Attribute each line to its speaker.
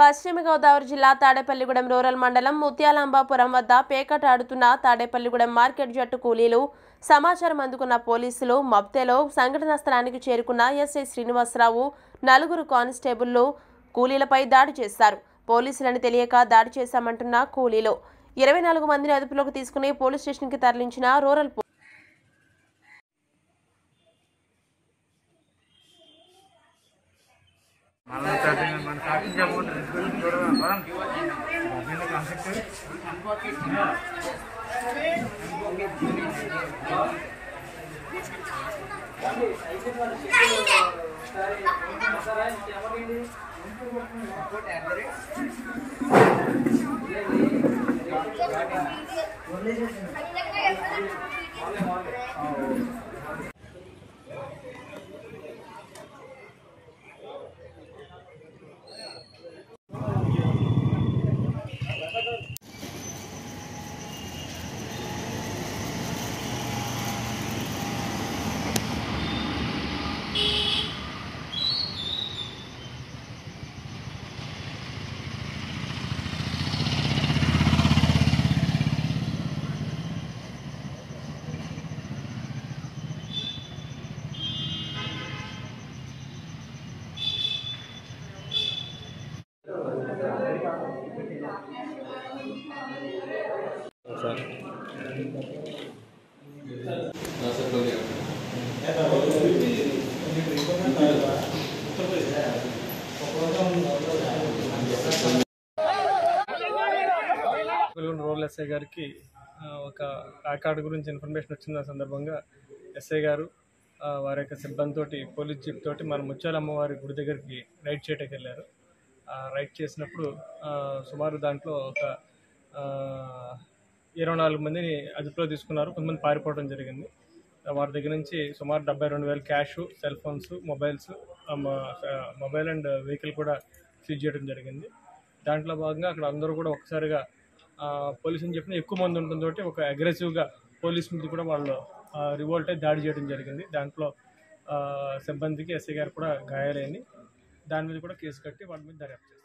Speaker 1: పశ్చిమ గోదావరి జిల్లా తాడేపల్లిగూడెం రూరల్ మండలం ముత్యాలాంబాపురం వద్ద పేకట ఆడుతున్న తాడేపల్లిగూడెం మార్కెట్ జట్టు కూలీలు సమాచారం అందుకున్న పోలీసులు మబ్తెలో సంఘటనా స్థలానికి చేరుకున్న ఎస్ఐ శ్రీనివాసరావు నలుగురు కానిస్టేబుళ్లు కూలీలపై దాడి చేశారు పోలీసులని తెలియక దాడి చేశామంటున్న కూలీలు ఇరవై నాలుగు మందిని అదుపులోకి తీసుకుని పోలీస్ స్టేషన్కి తరలించిన రూరల్ పో-
Speaker 2: మన స్టార్టింగ్ మన స్టార్టింగ్ చెప్పకుండా రిస్క్ చూడడం కాన్సెప్ట్
Speaker 3: వెలుగున రూరల్ ఎస్ఐ గారికి ఆ, ఒక ప్యాకార్డ్ గురించి ఇన్ఫర్మేషన్ వచ్చిన సందర్భంగా ఎస్ఐ గారు ఆ, వారి యొక్క సిబ్బందితోటి పోలీస్ జీప్ తోటి మన ముత్యాల అమ్మవారి గుడి దగ్గరికి రైడ్ చేయడానికి వెళ్ళారు ఆ, రైడ్ చేసినప్పుడు ఆ, సుమారు దాంట్లో ఒక ఆ, ఇరవై నాలుగు మందిని అదుపులో తీసుకున్నారు కొంతమంది పారిపోవడం జరిగింది వారి దగ్గర నుంచి సుమారు డెబ్బై రెండు వేల క్యాష్ సెల్ ఫోన్స్ మొబైల్స్ ఆ, మ- ఆ, మొబైల్ అండ్ వెహికల్ కూడా సీజ్ చేయడం జరిగింది దాంట్లో భాగంగా అక్కడ అందరూ కూడా ఒకసారిగా ఆ, పోలీసు అని చెప్పిన ఎక్కువ మంది ఉండడంతో ఒక అగ్రెసివ్గా పోలీస్ మీద కూడా వాళ్ళు రివోల్ట్ అయి దాడి చేయడం జరిగింది దాంట్లో ఆ, సిబ్బందికి ఎస్ఐ గారు కూడా గాయాలైంది దాని మీద కూడా కేసు కట్టి వాళ్ళ మీద దర్యాప్తు చేస్తారు